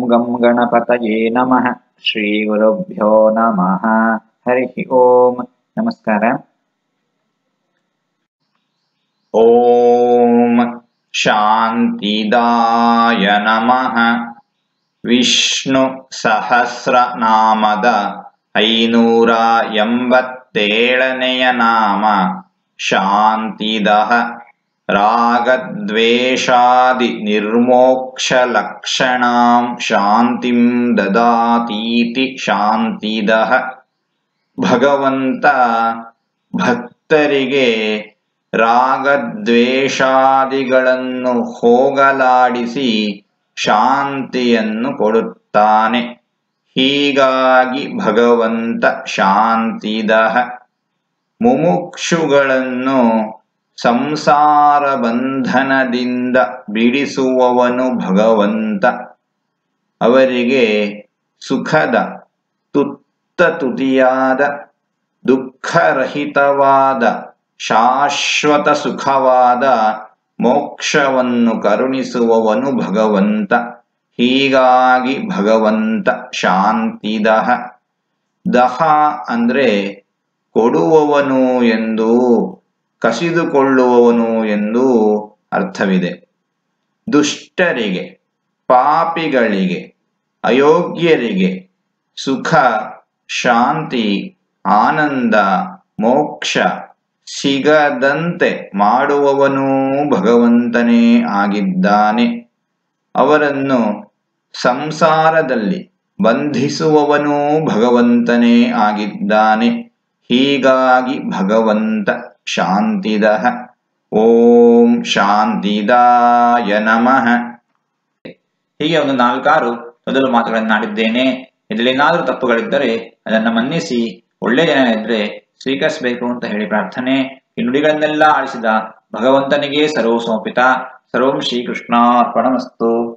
ಗಂ ಗಣಪತಯೇ ನಮಃ ಶ್ರೀ ಗುರುಭ್ಯೋ ನಮಃ ಹರಿ ಓಂ ನಮಸ್ಕಾರ ಓಂ ಶಾಂತಿದಾಯ ನಮಃ ವಿಷ್ಣು ಸಹಸ್ರನಾಮದ ಐನೂರ ಎಂಬತ್ತೇಳನೆಯ ನಾಮ ಶಾಂತಿದಃ ರಾಗದ್ವೇಷಾದಿ ನಿರ್ಮೋಕ್ಷ ಲಕ್ಷಣಾಂ ಶಾಂತಿಂ ದದಾತೀತಿ ಶಾಂತಿದಃ ಭಗವಂತ ಭಕ್ತರಿಗೆ ರಾಗದ್ವೇಷಾದಿಗಳನ್ನು ಹೋಗಲಾಡಿಸಿ ಶಾಂತಿಯನ್ನು ಕೊಡುತ್ತಾನೆ ಹೀಗಾಗಿ ಭಗವಂತ ಶಾಂತಿದಃ ಮುಮುಕ್ಷುಗಳನ್ನು ಸಂಸಾರ ಬಂಧನದಿಂದ ಬಿಡಿಸುವವನು ಭಗವಂತ ಅವರಿಗೆ ಸುಖದ ತುತ್ತ ತುದಿಯಾದ ದುಃಖರಹಿತವಾದ ಶಾಶ್ವತ ಸುಖವಾದ ಮೋಕ್ಷವನ್ನು ಕರುಣಿಸುವವನು ಭಗವಂತ ಹೀಗಾಗಿ ಭಗವಂತ ಶಾಂತಿದಹ ದಹ ಅಂದ್ರೆ ಕೊಡುವವನು ಎಂದು ಕಸಿದುಕೊಳ್ಳುವವನು ಎಂದು ಅರ್ಥವಿದೆ ದುಷ್ಟರಿಗೆ ಪಾಪಿಗಳಿಗೆ ಅಯೋಗ್ಯರಿಗೆ ಸುಖ ಶಾಂತಿ ಆನಂದ ಮೋಕ್ಷ ಸಿಗದಂತೆ ಮಾಡುವವನೂ ಭಗವಂತನೇ ಆಗಿದ್ದಾನೆ ಅವರನ್ನು ಸಂಸಾರದಲ್ಲಿ ಬಂಧಿಸುವವನೂ ಭಗವಂತನೇ ಆಗಿದ್ದಾನೆ ಹೀಗಾಗಿ ಭಗವಂತ ಶಾಂತಿದಃ ಓಂ ಶಾಂತಿದಾಯ ನಮಃ ಹೀಗೆ ಒಂದು ನಾಲ್ಕಾರು ಮೊದಲು ಮಾತುಗಳನ್ನಾಡಿದ್ದೇನೆ ಇದರಲ್ಲೇನಾದರೂ ತಪ್ಪುಗಳಿದ್ದರೆ ಅದನ್ನು ಮನ್ನಿಸಿ ಒಳ್ಳೆಯ ಜನ ಇದ್ರೆ ಸ್ವೀಕರಿಸಬೇಕು ಅಂತ ಹೇಳಿ ಪ್ರಾರ್ಥನೆ ಈ ನುಡಿಗಳನ್ನೆಲ್ಲ ಆಳಿಸಿದ ಭಗವಂತನಿಗೆ ಸರ್ವ ಸಮರ್ಪಿತ ಸರ್ವಂ ಶ್ರೀಕೃಷ್ಣಾರ್ಪಣಮಸ್ತು